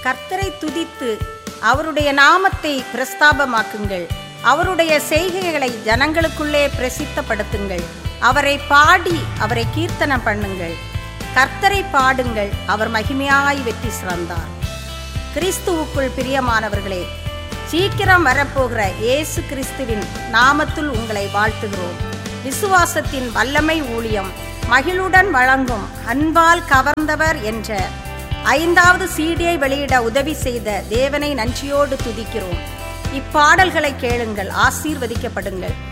கர்த்தரை துதித்து அவருடைய நாமத்தை பிரஸ்தாபமாக்குங்கள் அவருடைய செய்கைகளை ஜனங்களுக்குள்ளே பிரசித்தப்படுத்துங்கள் அவரை பாடி அவரை கீர்த்தனம் பண்ணுங்கள் கர்த்தரை பாடுங்கள் அவர் மகிமையாய் வெற்றி சிறந்தார் கிறிஸ்துவுக்குள் பிரியமானவர்களே சீக்கிரம் வரப்போகிற இயேசு கிறிஸ்துவின் நாமத்தில் உங்களை வாழ்த்துகிறோம் விசுவாசத்தின் வல்லமை ஊழியம் மகிழுடன் வழங்கும் அன்பால் கவர்ந்தவர் என்ற ஐந்தாவது சீடியை வெளியிட உதவி செய்த தேவனை நன்றியோடு துதிக்கிறோம் இப்பாடல்களை கேளுங்கள் ஆசீர்வதிக்கப்படுங்கள்